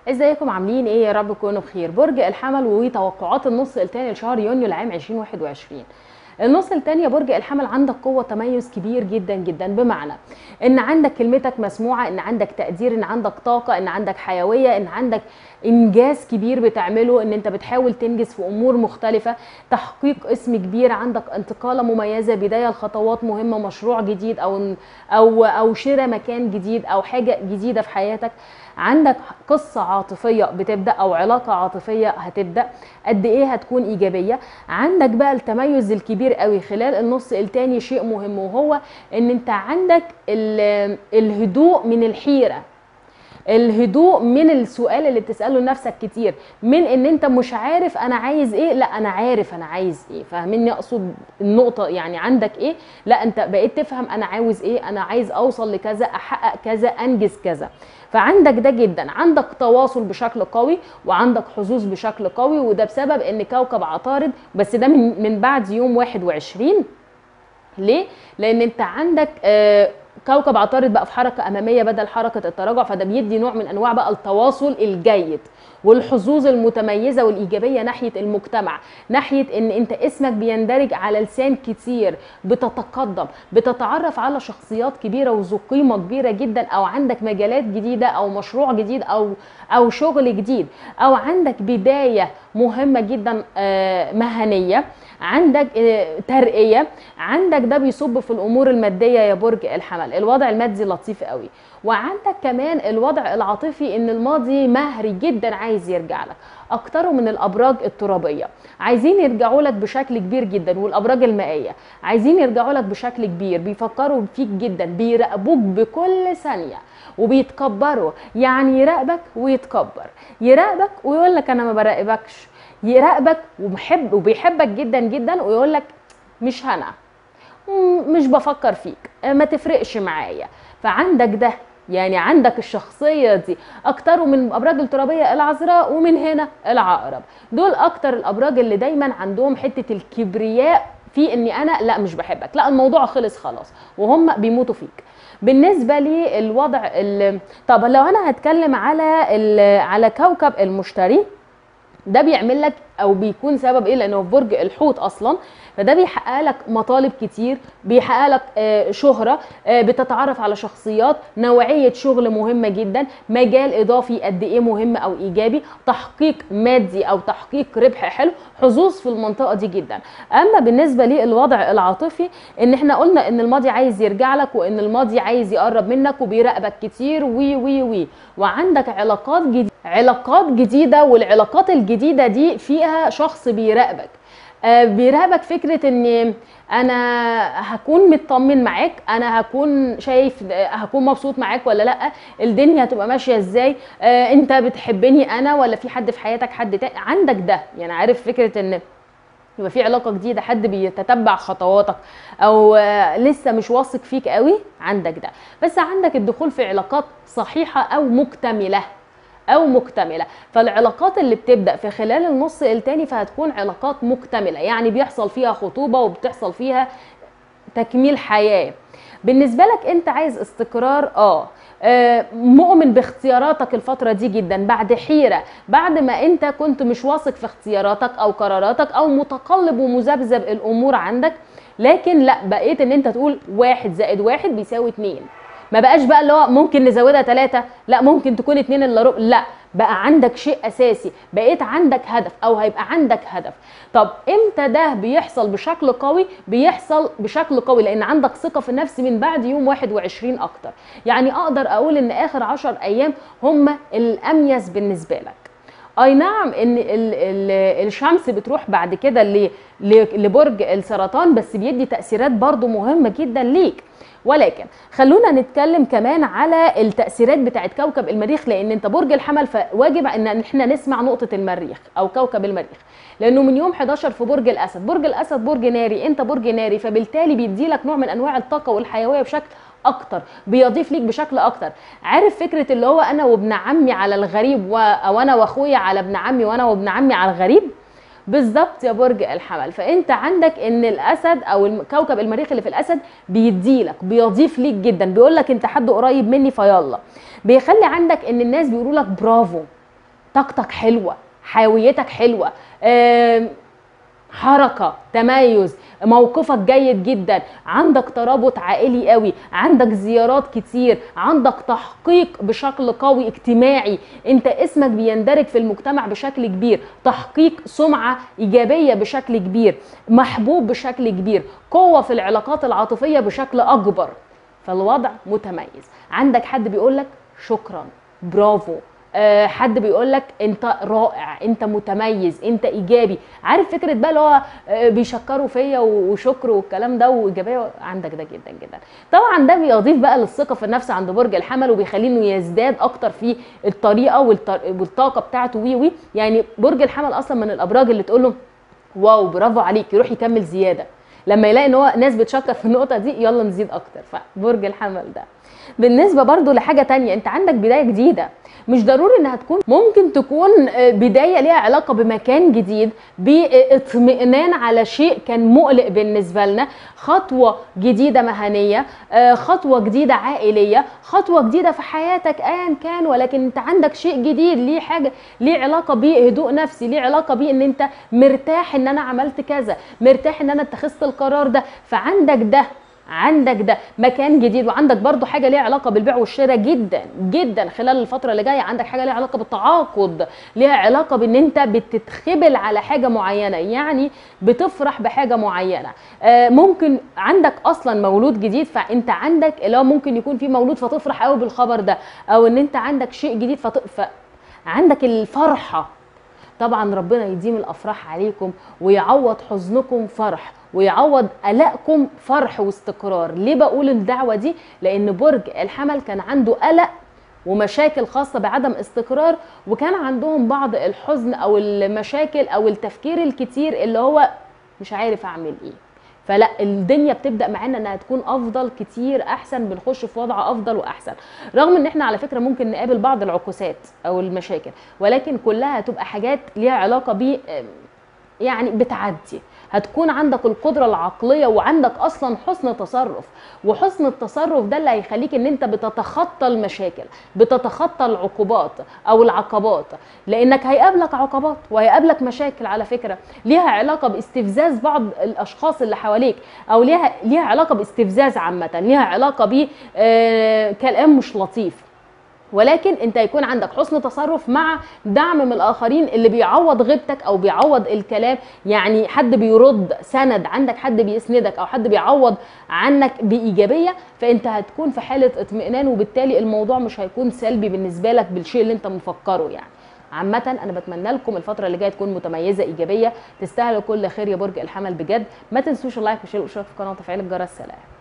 ازيكم عاملين ايه يا رب تكونوا بخير برج الحمل وتوقعات النص الثاني لشهر يونيو العام 2021 النص الثاني يا برج الحمل عندك قوه تميز كبير جدا جدا بمعنى ان عندك كلمتك مسموعه ان عندك تقدير ان عندك طاقه ان عندك حيويه ان عندك انجاز كبير بتعمله ان انت بتحاول تنجز في امور مختلفه تحقيق اسم كبير عندك انتقاله مميزه بدايه لخطوات مهمه مشروع جديد او او او شراء مكان جديد او حاجه جديده في حياتك عندك قصه عاطفيه بتبدا او علاقه عاطفيه هتبدا قد ايه هتكون ايجابيه عندك بقى التميز الكبير قوي خلال النص التاني شيء مهم وهو ان انت عندك الهدوء من الحيره الهدوء من السؤال اللي بتساله لنفسك كتير من ان انت مش عارف انا عايز ايه لا انا عارف انا عايز ايه فاهمني اقصد النقطه يعني عندك ايه لا انت بقيت تفهم انا عاوز ايه انا عايز اوصل لكذا احقق كذا انجز كذا فعندك ده جدا عندك تواصل بشكل قوي وعندك حظوظ بشكل قوي وده بسبب ان كوكب عطارد بس ده من, من بعد يوم 21 ليه لان انت عندك آه كوكب عطارد بقى في حركه اماميه بدل حركه التراجع فده بيدي نوع من انواع بقى التواصل الجيد والحظوظ المتميزه والايجابيه ناحيه المجتمع ناحيه ان انت اسمك بيندرج على لسان كتير بتتقدم بتتعرف على شخصيات كبيره وذو قيمه كبيره جدا او عندك مجالات جديده او مشروع جديد او او شغل جديد او عندك بدايه مهمه جدا مهنيه عندك ترقيه عندك ده بيصب في الامور الماديه يا برج الحمل الوضع المادي لطيف قوي وعندك كمان الوضع العاطفي ان الماضي مهري جدا عايز يرجع لك اكتروا من الابراج الترابيه عايزين يرجعوا لك بشكل كبير جدا والابراج المائيه عايزين يرجعوا لك بشكل كبير بيفكروا فيك جدا بيراقبوك بكل ثانيه وبيتكبروا يعني يراقبك ويتكبر يراقبك ويقول لك انا ما براقبكش يراقبك ومحب وبيحبك جدا جدا ويقول لك مش هنا مش بفكر فيك ما تفرقش معايا فعندك ده يعني عندك الشخصية دي أكتروا من أبراج الترابية العذراء ومن هنا العقرب دول أكتر الأبراج اللي دايما عندهم حتة الكبرياء في إني أنا لا مش بحبك لا الموضوع خلص خلاص وهم بيموتوا فيك بالنسبة لي الوضع طب لو أنا هتكلم على على كوكب المشتري ده بيعمل لك او بيكون سبب ايه لانه في برج الحوت اصلا فده بيحقق لك مطالب كتير بيحقق لك شهره بتتعرف على شخصيات نوعيه شغل مهمه جدا مجال اضافي قد ايه مهم او ايجابي تحقيق مادي او تحقيق ربح حلو حظوظ في المنطقه دي جدا اما بالنسبه للوضع العاطفي ان احنا قلنا ان الماضي عايز يرجع لك وان الماضي عايز يقرب منك وبيراقبك كتير وي وي وي وعندك علاقات جديده علاقات جديده والعلاقات الجديده دي فيها شخص بيراقبك آه بيراقبك فكره ان انا هكون مطمن معاك انا هكون شايف هكون مبسوط معاك ولا لا الدنيا هتبقى ماشيه ازاي آه انت بتحبني انا ولا في حد في حياتك حد تاني عندك ده يعني عارف فكره ان يبقى في علاقه جديده حد بيتتبع خطواتك او آه لسه مش واثق فيك قوي عندك ده بس عندك الدخول في علاقات صحيحه او مكتمله او مكتمله فالعلاقات اللي بتبدا في خلال النص التاني فهتكون علاقات مكتمله يعني بيحصل فيها خطوبه وبتحصل فيها تكميل حياه بالنسبه لك انت عايز استقرار اه آه مؤمن باختياراتك الفتره دي جدا بعد حيره بعد ما انت كنت مش واثق في اختياراتك او قراراتك او متقلب ومذبذب الامور عندك لكن لا بقيت ان انت تقول واحد زائد واحد بيساوي اتنين ما بقاش بقى اللي هو ممكن نزودها ثلاثة لا ممكن تكون اتنين الا ربع لا بقى عندك شيء اساسي بقيت عندك هدف او هيبقى عندك هدف طب امتى ده بيحصل بشكل قوي بيحصل بشكل قوي لان عندك ثقه في النفس من بعد يوم 21 اكتر يعني اقدر اقول ان اخر 10 ايام هم الاميز بالنسبه لك اي نعم ان ال ال الشمس بتروح بعد كده لبرج السرطان بس بيدي تاثيرات برضو مهمه جدا ليك ولكن خلونا نتكلم كمان على التاثيرات بتاعت كوكب المريخ لان انت برج الحمل فواجب ان احنا نسمع نقطه المريخ او كوكب المريخ لانه من يوم 11 في برج الاسد برج الاسد برج ناري انت برج ناري فبالتالي بيدي لك نوع من انواع الطاقه والحيويه بشكل اكتر بيضيف ليك بشكل اكتر عارف فكره اللي هو انا وابن عمي على الغريب و... او انا واخويا على ابن عمي وانا وابن عمي على الغريب بالظبط يا برج الحمل فانت عندك ان الاسد او كوكب المريخ اللي في الاسد بيديلك بيضيف ليك جدا بيقول لك انت حد قريب مني فيلا بيخلي عندك ان الناس بيقولوا لك برافو طاقتك حلوه حيويتك حلوه آم، حركه تميز موقفك جيد جدا عندك ترابط عائلي قوي عندك زيارات كتير عندك تحقيق بشكل قوي اجتماعي انت اسمك بيندرج في المجتمع بشكل كبير تحقيق سمعه ايجابيه بشكل كبير محبوب بشكل كبير قوه في العلاقات العاطفيه بشكل اكبر فالوضع متميز عندك حد بيقول لك شكرا برافو آه، حد بيقول لك انت رائع انت متميز انت ايجابي عارف فكره بقى اللي هو آه، بيشكروا فيا وشكر والكلام ده وايجابيه عندك ده جدا جدا طبعا ده بيضيف بقى للثقه في النفس عند برج الحمل وبيخليه انه يزداد اكتر في الطريقه والط- والطاقه بتاعته وي وي يعني برج الحمل اصلا من الابراج اللي تقول له واو برافو عليك يروح يكمل زياده لما يلاقي ان هو ناس بتشكر في النقطه دي يلا نزيد اكتر فبرج الحمل ده بالنسبه برضو لحاجه تانية انت عندك بدايه جديده مش ضروري انها تكون ممكن تكون آه، بدايه ليها علاقه بمكان جديد باطمئنان على شيء كان مقلق بالنسبه لنا خطوه جديده مهنيه آه، خطوه جديده عائليه خطوه جديده في حياتك ايا كان ولكن انت عندك شيء جديد ليه حاجه ليه علاقه بهدوء نفسي ليه علاقه بان انت مرتاح ان انا عملت كذا مرتاح ان انا اتخذت القرار ده فعندك ده عندك ده مكان جديد وعندك برضو حاجه ليها علاقه بالبيع والشراء جدا جدا خلال الفتره اللي جايه عندك حاجه ليها علاقه بالتعاقد ليها علاقه بان انت بتتخبل على حاجه معينه يعني بتفرح بحاجه معينه آه، ممكن عندك اصلا مولود جديد فانت عندك اللي هو ممكن يكون في مولود فتفرح قوي بالخبر ده او ان انت عندك شيء جديد فت... ف... عندك الفرحه طبعا ربنا يديم الافراح عليكم ويعوض حزنكم فرح ويعوض قلقكم فرح واستقرار ليه بقول الدعوه دي لان برج الحمل كان عنده قلق ومشاكل خاصة بعدم استقرار وكان عندهم بعض الحزن أو المشاكل أو التفكير الكتير اللي هو مش عارف أعمل إيه فلا الدنيا بتبدا معانا انها تكون افضل كتير احسن بنخش في وضع افضل واحسن رغم ان احنا على فكره ممكن نقابل بعض العكوسات او المشاكل ولكن كلها هتبقى حاجات ليها علاقه ب يعني بتعدي هتكون عندك القدرة العقلية وعندك أصلا حسن تصرف وحسن التصرف ده اللي هيخليك إن أنت بتتخطى المشاكل بتتخطى العقوبات أو العقبات لأنك هيقابلك عقبات وهيقابلك مشاكل على فكرة ليها علاقة باستفزاز بعض الأشخاص اللي حواليك أو ليها ليها علاقة باستفزاز عامة ليها علاقة ب آه، كلام مش لطيف ولكن انت يكون عندك حسن تصرف مع دعم من الاخرين اللي بيعوض غيبتك او بيعوض الكلام يعني حد بيرد سند عندك حد بيسندك او حد بيعوض عنك بايجابيه فانت هتكون في حاله اطمئنان وبالتالي الموضوع مش هيكون سلبي بالنسبه لك بالشيء اللي انت مفكره يعني عامة أنا بتمنى لكم الفترة اللي جاية تكون متميزة إيجابية تستاهلوا كل خير يا برج الحمل بجد ما تنسوش اللايك والشير والاشتراك في القناة وتفعيل الجرس سلام